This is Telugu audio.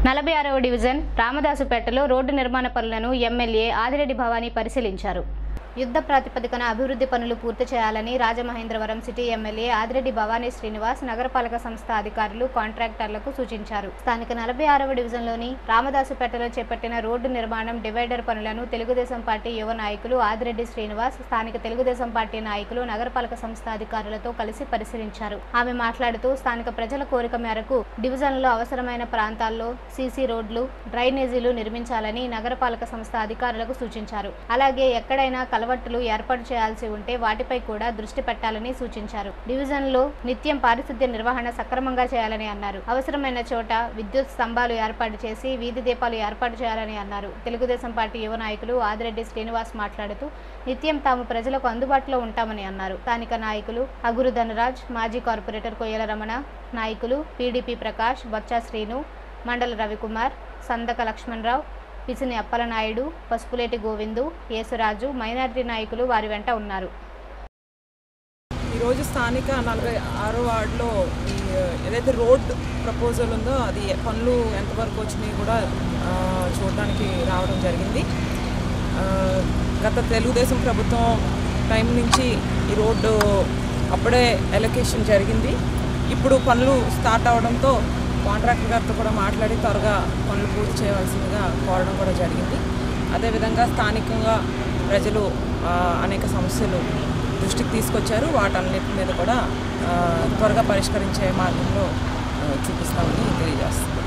నలభై ఆరవ డివిజన్ రామదాసుపేటలో రోడ్డు నిర్మాణ పనులను ఎమ్మెల్యే ఆదిరెడ్డి భవానీ పరిశీలించారు యుద్ధ ప్రాతిపదికన అభివృద్ధి పనులు పూర్తి చేయాలని రాజమహేంద్రవరం సిటీ ఎమ్మెల్యే ఆదిరెడ్డి భవానీ శ్రీనివాస్ నగరపాలక సంస్థ అధికారులు కాంట్రాక్టర్లకు సూచించారు స్థానిక నలభై ఆరవ డివిజన్లోని రామదాసుపేటలో చేపట్టిన రోడ్డు నిర్మాణం డివైడర్ పనులను తెలుగుదేశం పార్టీ యువ నాయకులు ఆదిరెడ్డి శ్రీనివాస్ స్థానిక తెలుగుదేశం పార్టీ నాయకులు నగరపాలక సంస్థ అధికారులతో కలిసి పరిశీలించారు ఆమె మాట్లాడుతూ స్థానిక ప్రజల కోరిక మేరకు డివిజన్లో అవసరమైన ప్రాంతాల్లో సీసీ రోడ్లు డ్రైనేజీలు నిర్మించాలని నగరపాలక సంస్థ అధికారులకు సూచించారు అలాగే ఎక్కడైనా కలవట్టులు ఏర్పాటు చేయాల్సి ఉంటే వాటిపై కూడా దృష్టి పెట్టాలని సూచించారు డివిజన్లో నిత్యం పారిశుద్ధ్య నిర్వహణ సక్రమంగా చేయాలని అన్నారు అవసరమైన చోట విద్యుత్ స్తంభాలు ఏర్పాటు చేసి వీధి దీపాలు ఏర్పాటు చేయాలని అన్నారు తెలుగుదేశం పార్టీ యువ నాయకులు ఆదిరెడ్డి శ్రీనివాస్ మాట్లాడుతూ నిత్యం తాము ప్రజలకు అందుబాటులో ఉంటామని అన్నారు స్థానిక నాయకులు అగురు ధనరాజ్ మాజీ కార్పొరేటర్ కొయ్యల రమణ నాయకులు పీడీపీ ప్రకాష్ బొత్స శ్రీను మండల రవికుమార్ సందక లక్ష్మణరావు పిసిని అప్పలనాయుడు పసుపులేటి గోవిందు యేసురాజు మైనారిటీ నాయకులు వారి వెంట ఉన్నారు ఈరోజు స్థానిక నలభై ఆరో వార్డులో ఈ ఏదైతే రోడ్ ప్రపోజల్ ఉందో అది పనులు ఎంతవరకు వచ్చినాయి కూడా ఆ, చూడడానికి రావడం జరిగింది ఆ, గత తెలుగుదేశం ప్రభుత్వం టైం నుంచి ఈ రోడ్డు అప్పుడే ఎలొకేషన్ జరిగింది ఇప్పుడు పనులు స్టార్ట్ అవడంతో కాంట్రాక్టర్ గారితో కూడా మాట్లాడి త్వరగా పనులు పూర్తి చేయవలసిందిగా కోరడం కూడా జరిగింది అదేవిధంగా స్థానికంగా ప్రజలు ఆ, అనేక సమస్యలు దృష్టికి తీసుకొచ్చారు వాటన్నిటి మీద కూడా ఆ, త్వరగా పరిష్కరించే మార్గంలో ఆ, చూపిస్తామని తెలియజేస్తుంది